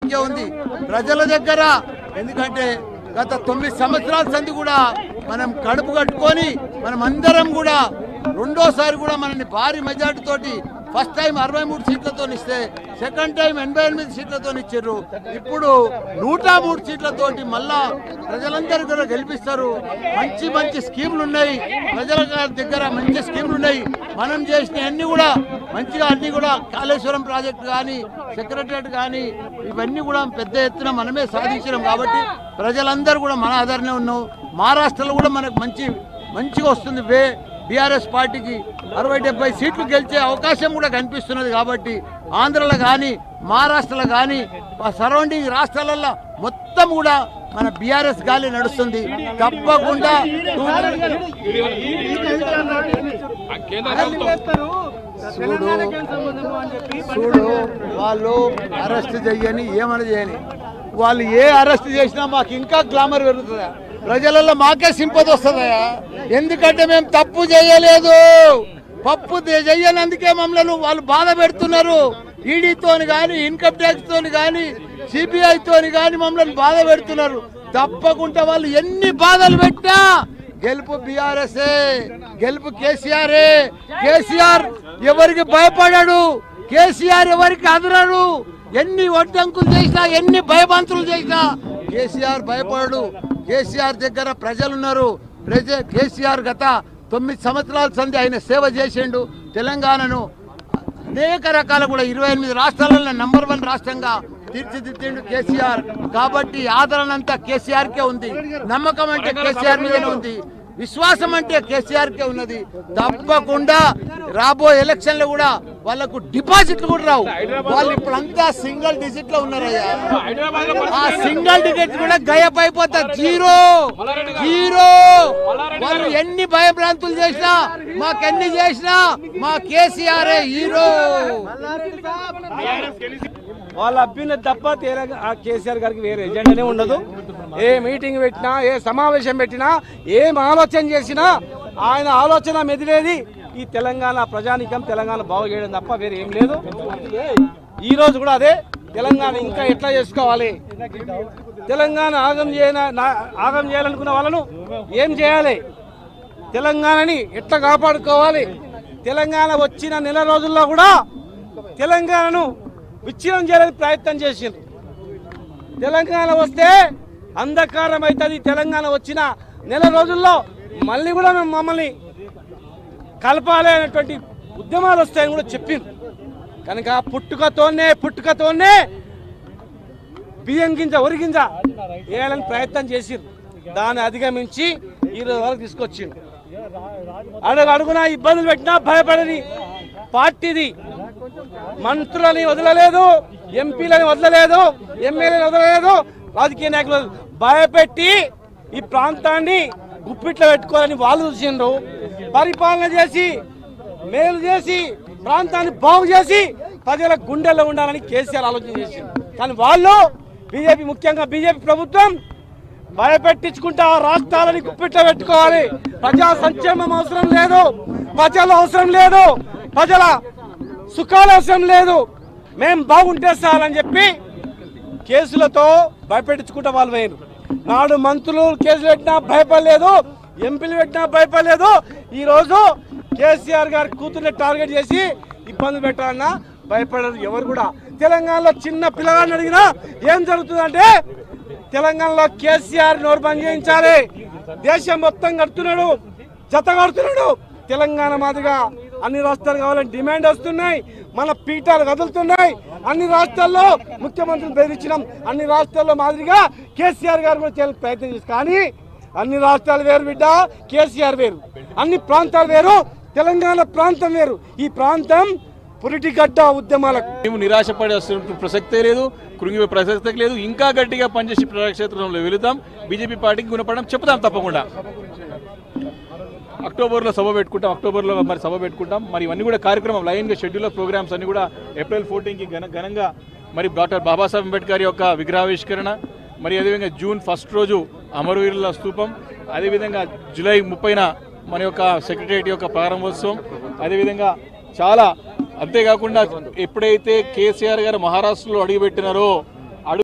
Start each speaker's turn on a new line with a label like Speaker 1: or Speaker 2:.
Speaker 1: సంఖ్య ఉంది ప్రజల దగ్గర ఎందుకంటే గత తొమ్మిది సంవత్సరాల సంది కూడా మనం కడుపు కట్టుకొని మనం అందరం కూడా రెండోసారి కూడా మనల్ని భారీ మెజార్టీ తోటి ఫస్ట్ టైం అరవై మూడు సీట్లతో ఇస్తే సెకండ్ టైం ఎనభై ఎనిమిది సీట్లతో ఇచ్చారు ఇప్పుడు నూట మూడు సీట్లతోటి మళ్ళా ప్రజలందరూ కూడా గెలిపిస్తారు మంచి మంచి స్కీములు ఉన్నాయి ప్రజల దగ్గర మంచి స్కీములు ఉన్నాయి మనం చేసిన అన్ని కూడా మంచిగా అన్ని కూడా కాళేశ్వరం ప్రాజెక్టు కానీ సెక్రటరియట్ కానీ ఇవన్నీ కూడా పెద్ద ఎత్తున మనమే సాధించినాం కాబట్టి ప్రజలందరూ కూడా మన ఆధారనే ఉన్నాం మహారాష్ట్రలో కూడా మనకు మంచి మంచిగా వస్తుంది వే బీఆర్ఎస్ పార్టీకి అరవై డెబ్బై సీట్లు గెలిచే అవకాశం కూడా కనిపిస్తున్నది కాబట్టి ఆంధ్రలో కానీ మహారాష్ట్రలో కానీ సరౌండింగ్ రాష్ట్రాలలో మొత్తం కూడా మన బీఆర్ఎస్ గాలి నడుస్తుంది తప్పకుండా చూడు చూడు వాళ్ళు అరెస్ట్ చెయ్యని ఏమని చేయని వాళ్ళు ఏ అరెస్ట్ చేసినా మాకు ఇంకా గ్లామర్ పెరుగుతుందా ప్రజలలో మాకే సింపతి వస్తుందా ఎందుకంటే మేము తప్పు చేయలేదు పప్పు తే- చెయ్యనందుకే మమ్మల్ని వాళ్ళు బాధ పెడుతున్నారు ఈడీతోని కానీ ఇన్కమ్ ట్యాక్స్ తోని కానీ సిబిఐ తోని కానీ మమ్మల్ని బాధ పెడుతున్నారు తప్పకుండా వాళ్ళు ఎన్ని బాధలు పెట్టినా గెలుపు బీఆర్ఎస్ గెలుపు కేసీఆర్ కేసీఆర్ ఎవరికి భయపడాడు కేసీఆర్ ఎవరికి అదరడు ఎన్ని వడ్డంకులు చేసినా ఎన్ని భయబంతులు చేసినా కేసీఆర్ భయపడడు కేసీఆర్ దగ్గర ప్రజలు ఉన్నారు ప్రజ కేసీఆర్ గత తొమ్మిది సంవత్సరాల సంది ఆయన సేవ చేసిండు తెలంగాణను అనేక రకాల కూడా ఇరవై ఎనిమిది రాష్ట్రాలలో నంబర్ వన్ రాష్ట్రంగా తీర్చిదిద్దిండు కేసీఆర్ కాబట్టి ఆదరణ అంతా కేసీఆర్ కే ఉంది నమ్మకం అంటే కేసీఆర్ మీదనే ఉంది విశ్వాసం అంటే కేసీఆర్ కే ఉన్నది తప్పకుండా రాబోయే ఎలక్షన్ లో కూడా వాళ్ళకు డిపాజిట్లు కూడా రావు వాళ్ళు ఇప్పుడంతా సింగిల్ డిజిట్ లో ఉన్నారయ్యా ఆ సింగిల్ టికెట్ కూడా గయప్ అయిపోతారు జీరో జీరో వాళ్ళు ఎన్ని భయభ్రాంతులు చేసినా మాకెన్ని చేసినా మా కేసీఆర్ హీరో
Speaker 2: వాళ్ళ అభ్యున్నతి తప్ప తీరా ఆ కేసీఆర్ గారికి వేరే ఎజెండానే ఉండదు ఏ మీటింగ్ పెట్టినా ఏ సమావేశం పెట్టినా ఏం ఆలోచన చేసినా ఆయన ఆలోచన మెదిలేది ఈ తెలంగాణ ప్రజానికం తెలంగాణ బాగు చేయడం తప్ప వేరే ఏం లేదు ఈ రోజు కూడా అదే తెలంగాణ ఇంకా ఎట్లా చేసుకోవాలి తెలంగాణ ఆగం చేయన నా- ఆగం చేయాలనుకున్న వాళ్ళను ఏం చేయాలి తెలంగాణని ఎట్లా కాపాడుకోవాలి తెలంగాణ వచ్చిన నెల రోజుల్లో కూడా తెలంగాణను విచ్ఛిన్నం చేయాలని ప్రయత్నం చేసిండ్రు తెలంగాణ వస్తే అంధకారం అవుతుంది తెలంగాణ వచ్చిన నెల రోజుల్లో మళ్ళీ కూడా మేము మమ్మల్ని కలపాలి అనేటువంటి ఉద్యమాలు వస్తాయని కూడా చెప్పింది కనుక పుట్టుకతోనే పుట్టుకతోనే బియ్యం గింజ ఒరి గింజ వేయాలని ప్రయత్నం చేసిర్రు దాన్ని అధిగమించి ఈ రోజు వరకు తీసుకొచ్చిండు అడుగు అడుగున ఇబ్బందులు పెట్టినా భయపడని పార్టీది మంత్రులని వదలలేదు ఎంపీలని వదలలేదు ఎమ్మెల్యేని వదలలేదు రాజకీయ నాయకులు భయపెట్టి ఈ ప్రాంతాన్ని గుప్పిట్లో పెట్టుకోవాలని వాళ్ళు చూసిండ్రు పరిపాలన చేసి మేలు చేసి ప్రాంతాన్ని బాగు చేసి ప్రజల గుండెల్లో ఉండాలని కేసీఆర్ ఆలోచన చేసిండు కానీ వాళ్ళు బీజేపీ ముఖ్యంగా బీజేపీ ప్రభుత్వం భయపెట్టించుకుంటా రాష్ట్రాలని గుప్పిట్లో పెట్టుకోవాలి ప్రజా సంక్షేమం అవసరం లేదు ప్రజల అవసరం లేదు ప్రజల సుఖాలు అవసరం లేదు మేం బాగుంటే సార్ అని చెప్పి కేసులతో భయపెట్టించుకుంటా వాళ్ళు వేయరు నాడు మంత్రులు కేసులు పెట్టినా భయపడలేదు ఎంపీలు పెట్టినా భయపడలేదు ఈ రోజు కేసీఆర్ గారి కూతుర్ని టార్గెట్ చేసి ఇబ్బంది పెట్టాలన్నా భయపడరు ఎవరు కూడా తెలంగాణలో చిన్న పిల్లగాడిని అడిగినా ఏం జరుగుతుందంటే తెలంగాణలో కేసీఆర్ నోరు బంద్ చేయించాలి దేశం మొత్తం కడుతున్నాడు జత కడుతున్నాడు తెలంగాణ మాదిరిగా అన్ని రాష్ట్రాలు కావాలని డిమాండ్ వస్తున్నాయి మన పీఠాలు కదులుతున్నాయి అన్ని రాష్ట్రాల్లో ముఖ్యమంత్రిని బెదిరించినాం అన్ని రాష్ట్రాల్లో మాదిరిగా కేసీఆర్ గారు కూడా చేయాలని ప్రయత్నం చేస్తారు కానీ అన్ని రాష్ట్రాలు వేరు బిడ్డ కేసీఆర్ వేరు అన్ని ప్రాంతాలు వేరు తెలంగాణ ప్రాంతం వేరు ఈ ప్రాంతం పురిటిగడ్డ ఉద్యమాలకు
Speaker 3: మేము నిరాశపడే అసలు ప్రసక్తే లేదు కృంగిపోయే ప్రసక్తే లేదు ఇంకా గట్టిగా పనిచేసి ప్రజాక్షేత్రంలో వెళుతాం బీజేపీ పార్టీకి గుణపడడం చెప్తాం తప్పకుండా అక్టోబర్లో సభ పెట్టుకుంటాం అక్టోబర్లో మరి సభ పెట్టుకుంటాం మరి ఇవన్నీ కూడా కార్యక్రమం లైన్గా షెడ్యూల్ ప్రోగ్రామ్స్ అన్ని కూడా ఏప్రిల్ ఫోర్టీన్కి ఘన ఘనంగా మరి డాక్టర్ బాబాసాహెబ్ అంబేద్కర్ యొక్క విగ్రహావిష్కరణ మరి అదేవిధంగా జూన్ ఫస్ట్ రోజు అమరవీరుల స్తూపం అదేవిధంగా జూలై ముప్పైన మన యొక్క సెక్రటరియట్ యొక్క ప్రారంభోత్సవం అదేవిధంగా చాలా అంతేకాకుండా ఎప్పుడైతే కేసీఆర్ గారు మహారాష్ట్రలో అడుగుపెట్టినారో